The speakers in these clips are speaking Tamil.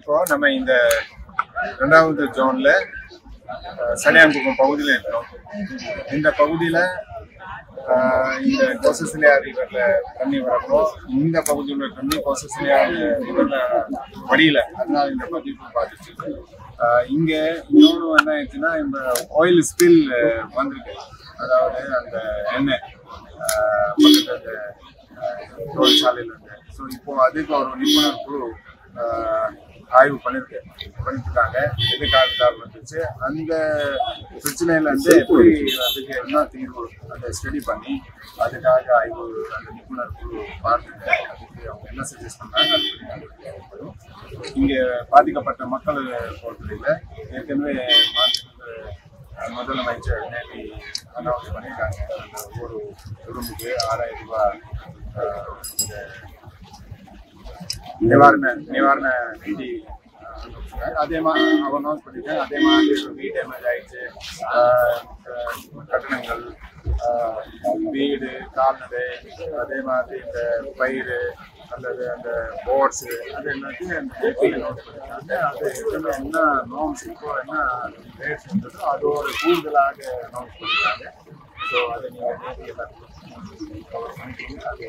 இப்போ நம்ம இந்த ரெண்டாவது ஜோன்ல அஹ், சடையாங்குப்பம் பகுதியில் இருக்கிறோம் இந்த பகுதியில அஹ், இந்த கோசசிலியா ரிவர்ல தண்ணி வரப்போ இந்த பகுதியில் உள்ள தண்ணி கோசசிலியா ரிவர்ல வடியில அதனால இந்த பதிவு பாதிச்சு அஹ், இங்க இன்னொன்று என்ன ஆயிடுச்சுன்னா இந்த ஆயில் ஸ்பில் வந்திருக்கு அதாவது அந்த எண்ணெய் அஹ், பக்கத்துல அந்த அஹ், தொழிற்சாலையில இருந்து ஸோ இப்போ அதுக்கு ஒரு நிபுணர் குழு அஹ், ஆய்வு பண்ணிருக்கு பண்ணிருக்காங்க எதுக்காக காரணம் வந்துச்சு அந்த பிரச்சனையில இருந்து எப்படி அதுக்கு என்ன தீர்வு அதை ஸ்டடி பண்ணி அதுக்காக ஆய்வு அந்த நிபுணர் குழு பார்த்துட்டு அதுக்கு அவங்க என்ன சஜஸ்ட் பண்ணாங்க அதுக்கு நடவடிக்கை எடுக்கப்படும். இங்க பாதிக்கப்பட்ட மக்கள் பொறுத்தவரையில ஏற்கனவே மாநில அஹ், முதலமைச்சர் நேற்று அனௌன்ஸ் பண்ணியிருக்காங்க அந்த ஒரு குடும்பத்துக்கு ஆறாயிரம் ரூபாய் அஹ், இந்த நிவாரண நிவாரண நிதி அஹ், அனுப்பிச்சிருக்காங்க. அதே மாதிரி அவர் அனௌன்ஸ் பண்ணிருக்காங்க அதே மாதிரி ஒரு வீடு டேமேஜ் ஆயிடுச்சு அஹ், அஹ், கட்டணங்கள் அஹ், வீடு கால்நடை அதே மாதிரி இந்த பயிர் அல்லது அந்த போர்ட்ஸ் அது எல்லாத்தையும் அந்த பேப்பரில் நோட் பண்ணிருக்காங்க அது எத்தனை என்ன நோம்ஸ் இப்போ என்ன ரேட்ஸ் இருந்ததோ அதோட கூடுதலாக நோட் பண்ணிருக்காங்க ஸோ அதை நீங்கள் நேற்று எல்லாத்துக்கும் cover பண்ணிட்டீங்க. அது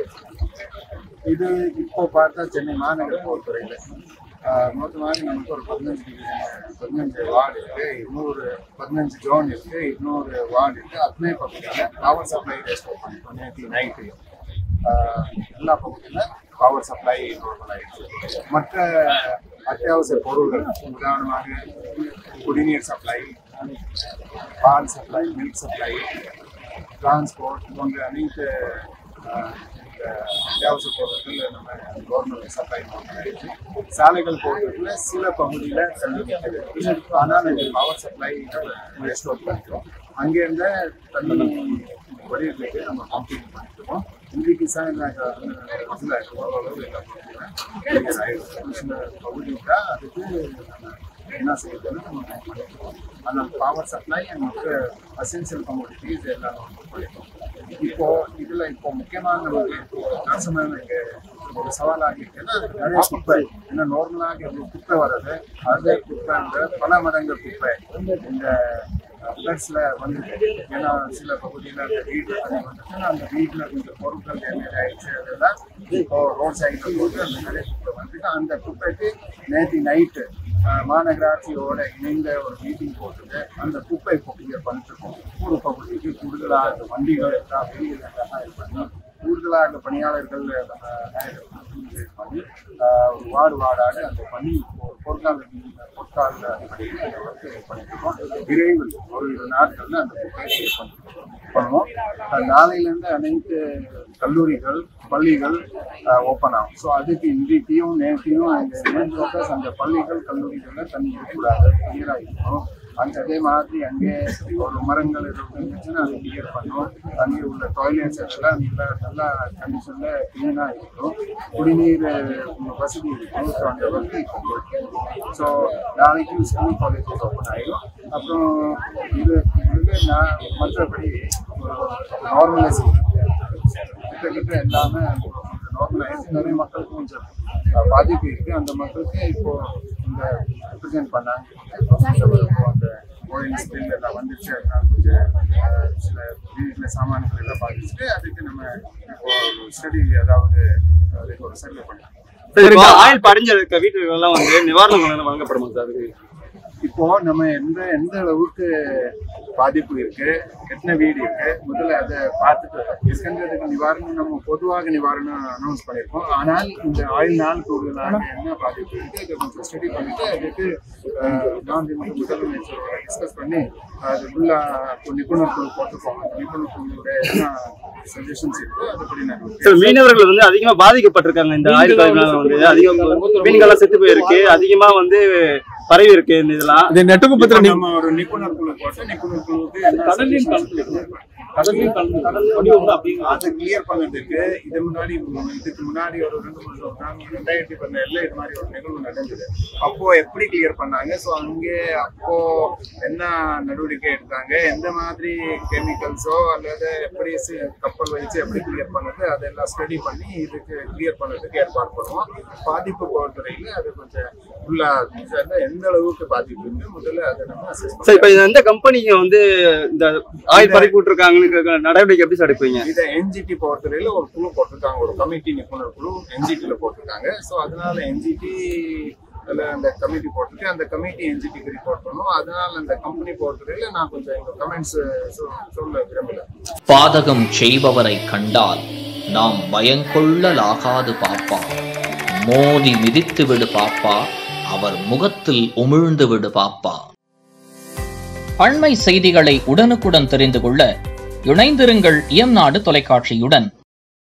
இது இப்போ பார்த்தா சென்னை மாநகர பொறுத்துறையில் மொத்தமாக நமக்கு ஒரு பதினஞ்சு டிவிஷன் பதினஞ்சு வார்டு இருக்கு இன்னொரு பதினஞ்சு ஜோன் இருக்கு இன்னொரு வார்டு இருக்கு அத்தனை பகுதியில் பவர் சப்ளை ரெஸ்டோர் பண்ணிட்டோம் நேற்று நைட்டு எல்லா பகுதியில் பவர் சப்ளை நார்மல் ஆயிடுச்சு மற்ற அத்தியாவசிய பொருள்கள் உதாரணமாக குடிநீர் சப்ளை பால் சப்ளை மில்க் சப்ளை டிரான்ஸ்போர்ட் போன்ற அனைத்து ஆஹ், இந்த அத்தியாவசிய பொருட்கள் நம்ம கவர்மெண்ட் சப்ளை பண்ணிடுச்சு சாலைகள் போகிறதுல சில பகுதியில் தண்ணி நிற்குது ஆனால் இந்த பவர் சப்ளை ரெஸ்டோர் பண்ணிக்கிறோம் அங்கேருந்து தண்ணி வடிவத்துக்கு நம்ம கம்ப்ளீட் பண்ணிட்டுருக்கோம் இன்றைக்கு சாயங்காலம் இதில் ஓரளவு எல்லா பகுதியிலும் ஆயிடுச்சு சில பகுதி விட்டா அதுக்கு நம்ம என்ன செய்யறதுன்னு நம்ம பண்ணிட்டுருக்கோம் ஆனால் பவர் சப்ளை அண்ட் மற்ற அசென்சியல் கமோடிட்டிஸ் எல்லாம் நம்ம பண்ணிட்டோம் இப்போ இதுல இப்போ முக்கியமான நமக்கு இப்போ நரசமான இங்க ஒரு சவாலாக இருக்குன்னா நிறைய குப்பை ஏன்னா நார்மலாக இவ்வளவு குப்பை வர்றது அதே குப்பை அந்த பல மடங்கு குப்பை இந்த ஃப்ளட்ஸில் வந்துருக்கு ஏன்னா சில பகுதியில் அந்த வீடு தண்ணி வந்துச்சுன்னா அந்த வீட்டில் கொஞ்சம் பொருட்கள் டேமேஜ் ஆயிடுச்சு அதெல்லாம் இப்போ ரோட் சைடில் போட்டு அந்த நிறைய குப்பை வந்துருக்கு அந்த குப்பைக்கு நேற்று நைட்டு மாநகராட்சியோட இணைந்த ஒரு மீட்டிங் போட்டுட்டு அந்த குப்பை இப்போ கிளியர் பண்ணிட்டுருக்கோம் ஒரு பகுதிக்கு கூடுதலாக வண்டிகள் எல்லாம் வெளியில் ஹையர் பண்ணி கூடுதலாக பணியாளர்கள் நம்ம hire பண்ணி ஆஹ், ஒரு வார்டு வார்டாக அந்த பணி ஒரு பொருட்கால பொருட்கால அடிப்படையில் அந்த ஒர்க் பண்ணிட்டுருக்கோம் விரைவில் ஒரு இரு நாட்களில் அந்த குப்பையை clear பண்ணிட்டுருக்கோம் பண்ணுவோம் அஹ் நாளையிலேருந்து அனைத்து கல்லூரிகள் பள்ளிகள் ஓப்பன் ஆகும் ஸோ அதுக்கு இன்றைக்கும் நேற்றையும் அந்த நேற்று ஃபோக்கஸ் அந்த பள்ளிகள் கல்லூரிகளில் தண்ணி இருக்கக்கூடாது கிளியராக இருக்கணும் அங்கே அதே மாதிரி அங்கே ஒரு மரங்கள் எதுவும் இருந்துச்சுன்னா அதை கிளியர் பண்ணும் அங்கே உள்ள டாய்லெட்ஸ் எல்லாம் நல்ல நல்ல கண்டிஷனில் க்ளீனாக இருக்கணும் குடிநீர் அஹ், வசதி இருக்கும் ஸோ அந்த ஒர்க்கு இப்போ ஸோ நாளைக்கு ஸ்கூல் காலேஜஸ் ஓப்பன் ஆகிடும் அப்புறம் இது இது நான் மற்றபடி நார்மலைஸ் கிட்டத்தட்ட எல்லாமே நார்மலைஸ் நிறைய மக்களுக்கு கொஞ்சம் அஹ், பாதிப்பு இருக்கு அந்த மக்களுக்கு இப்போ இந்த ரெப்ரசென்ட் பண்ணாங்க இப்போ அந்த கோயில் ஸ்பில் எல்லாம் வந்துச்சு அதனால கொஞ்சம் அஹ், சில வீட்டில் சாமான்கள் எல்லாம் பாதிச்சுட்டு அதுக்கு நம்ம இப்போ ஸ்டடி அதாவது அதுக்கு ஒரு சர்வே பண்ணலாம் சரி இப்போ ஆயில் படிஞ்சிருக்க வீட்டுகளெல்லாம் வந்து நிவாரணங்கள் வழங்கப்படுமா சார் அதுக்கு இப்போ நம்ம எந்த எந்த அளவுக்கு பாதிப்பு இருக்கு எத்தனை வீடு இருக்கு முதல்ல அதை பார்த்துட்டு இருக்கின்றதுக்கு நிவாரணம் நம்ம பொதுவாக நிவாரணம் அனௌன்ஸ் பண்ணியிருக்கோம் ஆனால் இந்த ஆயுள் நாள் கூடுதலாக என்ன பாதிப்பு இருக்கு அதை கொஞ்சம் ஸ்டடி பண்ணிட்டு அதுக்கு அஹ், நான் வந்து முதலமைச்சரோட டிஸ்கஸ் பண்ணி அது உள்ள நிபுணர் குழு போட்டிருக்கோம் அந்த நிபுணர் குழுவோட என்ன சஜஷன்ஸ் இருக்கோ அதுபடி நாங்கள் சார் மீனவர்கள் வந்து அதிகமா பாதிக்கப்பட்டிருக்காங்க இந்த ஆயில் கழிவுனால வந்து அதிகம் மீன்கள்லாம் செத்து போயிருக்கு அதிகமா வந்து பரவி இருக்கு இந்த இதெல்லாம் இது நெட்டுக்கு பத்திர நம்ம ஒரு நிபுணர் குழு போட்டு நிபுணர் குழுவுக்கு என்ன suggestions இருக்கோ கடலையும் கலந்து வடிவம் அப்படிங்கிற அதை கிளியர் பண்ணதுக்கு இது முன்னாடி இதுக்கு முன்னாடி ஒரு ரெண்டு மூணு வருஷம் ரெண்டாயிரத்தி பதினேழுல இது மாதிரி ஒரு நிகழ்வு நடந்தது அப்போ எப்படி கிளியர் பண்ணாங்க ஸோ அங்கே அப்போ என்ன நடவடிக்கை எடுத்தாங்க எந்த மாதிரி கெமிக்கல்ஸோ அல்லது எப்படி சி- கப்பல் வச்சு எப்படி கிளியர் பண்ணது அதெல்லாம் ஸ்டடி பண்ணி இதுக்கு கிளியர் பண்ணதுக்கு ஏற்பாடு பண்ணுவோம் பாதிப்பு பொறுத்தவரையில அது கொஞ்சம் ஃபுல்லா எந்த அளவுக்கு பாதிப்பு இருக்கு முதல்ல அதை நம்ம assess சார் இப்ப எந்த கம்பெனிங்க வந்து இந்த ஆயில் பரப்பி விட்டுருக்காங்கன்னு நடவடிக்கை எப்படி சார் எடுப்பீங்க இதை என்ஜிடி பொறுத்தவரையில ஒரு குழு போட்டிருக்காங்க ஒரு கமிட்டி நிபுணர் குழு என்ஜிடியில் போட்டிருக்காங்க ஸோ அதனால என்ஜிடி அதில் அந்த கமிட்டி போட்டிருக்கு அந்த கமிட்டி என்ஜிடிக்கு ரிப்போர்ட் பண்ணும் அதனால அந்த கம்பெனி பொறுத்தவரையில நான் கொஞ்சம் எங்கள் கமெண்ட்ஸ் சொல்ல விரும்பல பாதகம் செய்பவரை கண்டால் நாம் பயங்கொள்ளலாகாது பாப்பா மோதி மிதித்து விடு பாப்பா அவர் முகத்தில் உமிழ்ந்து விடு பாப்பா அண்மை செய்திகளை உடனுக்குடன் தெரிந்து கொள்ள இணைந்திருங்கள் இயம்நாடு தொலைக்காட்சியுடன்